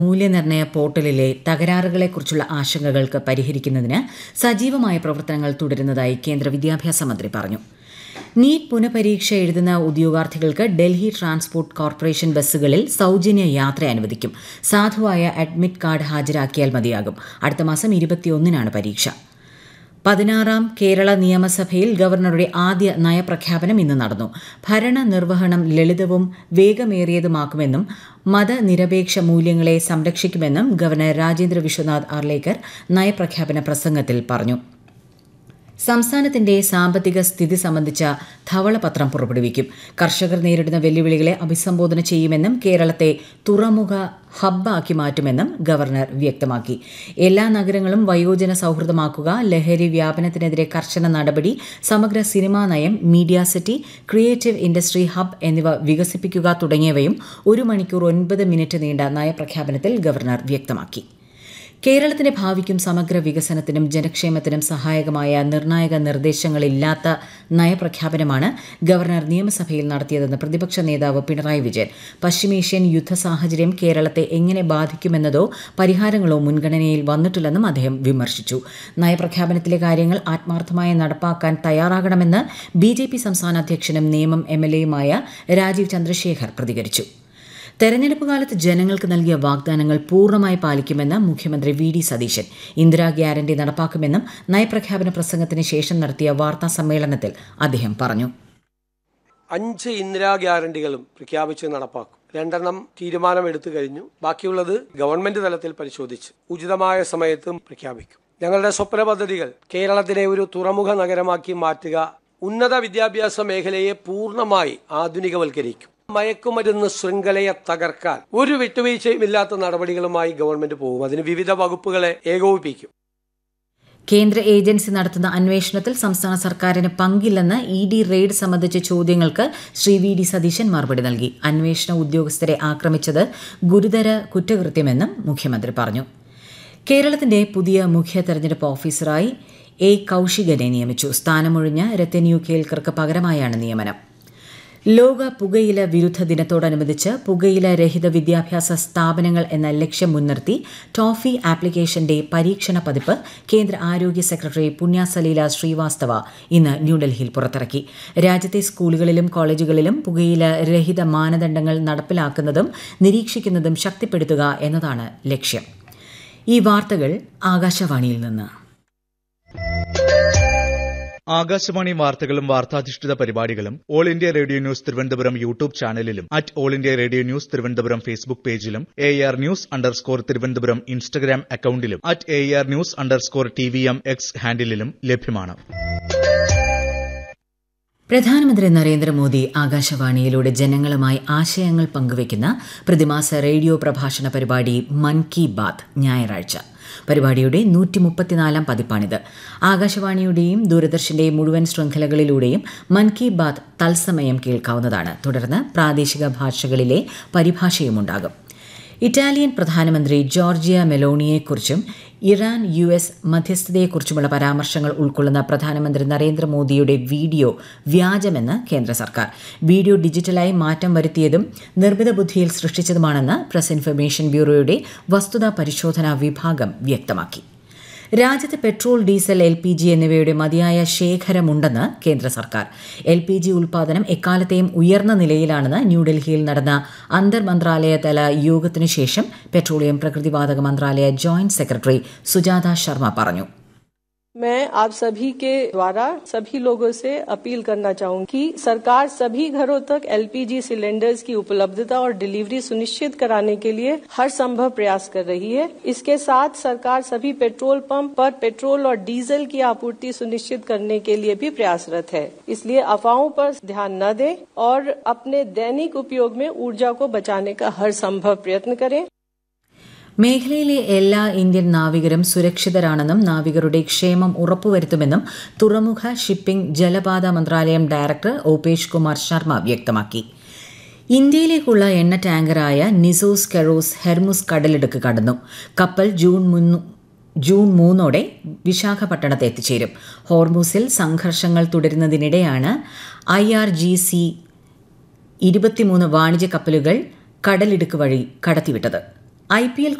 മൂല്യനിർണ്ണയ പോർട്ടലിലെ തകരാറുകളെക്കുറിച്ചുള്ള ആശങ്കകൾക്ക് പരിഹരിക്കുന്നതിന് സജീവമായ പ്രവർത്തനങ്ങൾ തുടരുന്നതായി കേന്ദ്ര വിദ്യാഭ്യാസ മന്ത്രി പറഞ്ഞു നീറ്റ് പുനഃപരീക്ഷ എഴുതുന്ന ഉദ്യോഗാർത്ഥികൾക്ക് ഡൽഹി ട്രാൻസ്പോർട്ട് കോർപ്പറേഷൻ ബസ്സുകളിൽ സൌജന്യ യാത്ര അനുവദിക്കും സാധുവായ അഡ്മിറ്റ് കാർഡ് ഹാജരാക്കിയാൽ മതിയാകും അടുത്ത മാസം ഇരുപത്തിയൊന്നിനാണ് പരീക്ഷ പതിനാറാം കേരള നിയമസഭയിൽ ഗവർണറുടെ ആദ്യ നയപ്രഖ്യാപനം ഇന്ന് നടന്നു ഭരണനിർവഹണം ലളിതവും വേഗമേറിയതുമാക്കുമെന്നും മതനിരപേക്ഷ മൂല്യങ്ങളെ സംരക്ഷിക്കുമെന്നും ഗവർണർ രാജേന്ദ്ര വിശ്വനാഥ് ആർലേക്കർ നയപ്രഖ്യാപന പ്രസംഗത്തിൽ പറഞ്ഞു സംസ്ഥാനത്തിന്റെ സാമ്പത്തിക സ്ഥിതി സംബന്ധിച്ച ധവളപത്രം പുറപ്പെടുവിക്കും കർഷകർ നേരിടുന്ന വെല്ലുവിളികളെ അഭിസംബോധന ചെയ്യുമെന്നും കേരളത്തെ തുറമുഖ ഹബ്ബാക്കി മാറ്റുമെന്നും ഗവർണർ വ്യക്തമാക്കി എല്ലാ നഗരങ്ങളും വയോജന സൌഹൃദമാക്കുക ലഹരി വ്യാപനത്തിനെതിരെ കർശന നടപടി സമഗ്ര സിനിമാ നയം media city creative industry hub എന്നിവ വികസിപ്പിക്കുക തുടങ്ങിയവയും ഒരു മണിക്കൂർ ഒൻപത് മിനിറ്റ് നീണ്ട നയപ്രഖ്യാപനത്തിൽ ഗവർണർ വ്യക്തമാക്കി കേരളത്തിന്റെ ഭാവിക്കും സമഗ്ര വികസനത്തിനും ജനക്ഷേമത്തിനും സഹായകമായ നിർണായക നിർദ്ദേശങ്ങളില്ലാത്ത നയപ്രഖ്യാപനമാണ് ഗവർണർ നിയമസഭയിൽ നടത്തിയതെന്ന് പ്രതിപക്ഷ നേതാവ് പിണറായി വിജയൻ പശ്ചിമേഷ്യൻ യുദ്ധ സാഹചര്യം കേരളത്തെ എങ്ങനെ ബാധിക്കുമെന്നതോ പരിഹാരങ്ങളോ മുൻഗണനയിൽ വന്നിട്ടില്ലെന്നും അദ്ദേഹം വിമർശിച്ചു നയപ്രഖ്യാപനത്തിലെ കാര്യങ്ങൾ ആത്മാർത്ഥമായി നടപ്പാക്കാൻ തയ്യാറാകണമെന്ന് ബി സംസ്ഥാന അധ്യക്ഷനും നിയമം എം എൽ എയുമായ രാജീവ് ചന്ദ്രശേഖർ പ്രതികരിച്ചു തെരഞ്ഞെടുപ്പ് കാലത്ത് ജനങ്ങൾക്ക് നൽകിയ വാഗ്ദാനങ്ങൾ പൂർണ്ണമായി പാലിക്കുമെന്ന് മുഖ്യമന്ത്രി V D Satheesan Indira guarantee നടപ്പാക്കുമെന്നും നയപ്രഖ്യാപന പ്രസംഗത്തിന് ശേഷം നടത്തിയ വാർത്താ സമ്മേളനത്തിൽ അദ്ദേഹം പറഞ്ഞു അഞ്ച് ഇന്ദിരാ ഗ്യാരണ്ടികളും പ്രഖ്യാപിച്ച് നടപ്പാക്കും രണ്ടെണ്ണം തീരുമാനമെടുത്തു കഴിഞ്ഞു ബാക്കിയുള്ളത് ഗവൺമെന്റ് തലത്തിൽ പരിശോധിച്ച് ഉചിതമായ സമയത്തും പ്രഖ്യാപിക്കും ഞങ്ങളുടെ സ്വപ്ന പദ്ധതികൾ കേരളത്തിനെ ഒരു തുറമുഖ നഗരമാക്കി മാറ്റുക ഉന്നത വിദ്യാഭ്യാസ മേഖലയെ പൂർണ്ണമായി ആധുനികവൽക്കരിക്കും മയക്കുമരുന്ന് ശൃംഖലയെ തകർക്കാൻ ഒരു വിട്ടുവീഴ്ചയും ഇല്ലാത്ത നടപടികളുമായി ഗവൺമെന്റ് പോകും അതിന് വിവിധ വകുപ്പുകളെ ഏകോപിപ്പിക്കും കേന്ദ്ര ഏജൻസി നടത്തുന്ന അന്വേഷണത്തിൽ സംസ്ഥാന സർക്കാരിന് പങ്കില്ലെന്ന് ഇ ഡി റെയ്ഡ് സംബന്ധിച്ച ചോദ്യങ്ങൾക്ക് ശ്രീ വി ഡി സതീശൻ മറുപടി നൽകി അന്വേഷണ ഉദ്യോഗസ്ഥരെ ആക്രമിച്ചത് ഗുരുതര കുറ്റകൃത്യമെന്നും മുഖ്യമന്ത്രി പറഞ്ഞു കേരളത്തിന്റെ പുതിയ മുഖ്യ തെരഞ്ഞെടുപ്പ് ഓഫീസറായി എ കൌശികനെ നിയമിച്ചു സ്ഥാനമൊഴിഞ്ഞ രത്തൻ യു കേൽക്കർക്ക് പകരമായാണ് നിയമനം ലോക പുകയില വിരുദ്ധ ദിനത്തോടനുബന്ധിച്ച് പുകയില രഹിത വിദ്യാഭ്യാസ സ്ഥാപനങ്ങൾ എന്ന ലക്ഷ്യം മുൻനിർത്തി ടോഫി ആപ്ലിക്കേഷന്റെ പരീക്ഷണ പതിപ്പ് കേന്ദ്ര ആരോഗ്യ സെക്രട്ടറി പുണ്യാസലീല ശ്രീവാസ്തവ ഇന്ന് ന്യൂഡൽഹിയിൽ പുറത്തിറക്കി രാജ്യത്തെ സ്കൂളുകളിലും കോളേജുകളിലും പുകയില രഹിത മാനദണ്ഡങ്ങൾ നടപ്പിലാക്കുന്നതും നിരീക്ഷിക്കുന്നതും ശക്തിപ്പെടുത്തുക എന്നതാണ് ലക്ഷ്യം ഈ വാർത്തകൾ ആകാശവാണിയിൽ നിന്ന് ആകാശവാണി വാർത്തകളും വാർത്താധിഷ്ഠിത പരിപാടികളും all India radio news Thiruvananthapuram YouTube ചാനലിലും at all India radio news Thiruvananthapuram Facebook പേജിലും A R news underscore Thiruvananthapuram Instagram അക്കൌണ്ടിലും at A R news underscore T V M X ഹാൻഡിലും ലഭ്യമാണ് പ്രധാനമന്ത്രി നരേന്ദ്രമോദി ആകാശവാണിയിലൂടെ ജനങ്ങളുമായി ആശയങ്ങൾ പങ്കുവയ്ക്കുന്ന പ്രതിമാസ റേഡിയോ പ്രഭാഷണ പരിപാടി മൻ കി ബാത്ത് ഞായറാഴ്ച പരിപാടിയുടെ നൂറ്റി മുപ്പത്തിനാലാം പതിപ്പാണിത് ആകാശവാണിയുടെയും ദൂരദർശന്റെയും മുഴുവൻ ശൃംഖലകളിലൂടെയും മൻ കി ബാത്ത് തത്സമയം കേൾക്കാവുന്നതാണ് തുടർന്ന് പ്രാദേശിക ഭാഷകളിലെ പരിഭാഷയുമുണ്ടാകും ഇറ്റാലിയൻ പ്രധാനമന്ത്രി ജോർജിയ മെലോണിയെക്കുറിച്ചും ഇറാൻ യു എസ് മധ്യസ്ഥതയെക്കുറിച്ചുമുള്ള പരാമർശങ്ങൾ ഉൾക്കൊള്ളുന്ന പ്രധാനമന്ത്രി നരേന്ദ്രമോദിയുടെ വീഡിയോ വ്യാജമെന്ന് കേന്ദ്ര സർക്കാർ വീഡിയോ ഡിജിറ്റലായി മാറ്റം വരുത്തിയതും നിർമ്മിത ബുദ്ധിയിൽ സൃഷ്ടിച്ചതുമാണെന്ന് പ്രസ് ഇൻഫർമേഷൻ ബ്യൂറോയുടെ വസ്തുതാ പരിശോധനാ വിഭാഗം വ്യക്തമാക്കി രാജ്യത്ത് petrol diesel L P G എന്നിവയുടെ മതിയായ ശേഖരമുണ്ടെന്ന് കേന്ദ്ര സർക്കാർ എൽ പി ജി ഉൽപാദനം എക്കാലത്തെയും ഉയർന്ന നിലയിലാണെന്ന് ന്യൂഡൽഹിയിൽ നടന്ന അന്തർ മന്ത്രാലയതല യോഗത്തിനു ശേഷം പെട്രോളിയം പ്രകൃതിവാതക മന്ത്രാലയ ജോയിന്റ് സെക്രട്ടറി സുജാത ശർമ്മ പറഞ്ഞു मैं आप सभी के द्वारा सभी लोगों से अपील करना चाहूंगी कि सरकार सभी घरों तक एलपीजी सिलेंडर्स की उपलब्धता और डिलीवरी सुनिश्चित कराने के लिए हर संभव प्रयास कर रही है इसके साथ सरकार सभी पेट्रोल पंप पर पेट्रोल और डीजल की आपूर्ति सुनिश्चित करने के लिए भी प्रयासरत है इसलिए अफवाहों पर ध्यान न दें और अपने दैनिक उपयोग में ऊर्जा को बचाने का हर संभव प्रयत्न करें മേഖലയിലെ എല്ലാ ഇന്ത്യൻ നാവികരും സുരക്ഷിതരാണെന്നും നാവികരുടെ ക്ഷേമം ഉറപ്പുവരുത്തുമെന്നും തുറമുഖ ഷിപ്പിംഗ് ജലപാത മന്ത്രാലയം ഡയറക്ടർ ഓപേഷ് കുമാർ ശർമ്മ വ്യക്തമാക്കി ഇന്ത്യയിലേക്കുള്ള എണ്ണ ടാങ്കറായ നിസോസ് കെറോസ് ഹെർമുസ് കടലിടുക്ക് കടന്നു കപ്പൽ ജൂൺ മുന്നു ജൂൺ മൂന്നോടെ വിശാഖപട്ടണത്ത് എത്തിച്ചേരും ഹോർമൂസിൽ സംഘർഷങ്ങൾ തുടരുന്നതിനിടെയാണ് ഐ ആർ ജി സി ഇരുപത്തിമൂന്ന് വാണിജ്യ കപ്പലുകൾ കടലിടുക്ക് വഴി കടത്തിവിട്ടത് ഐ പി എൽ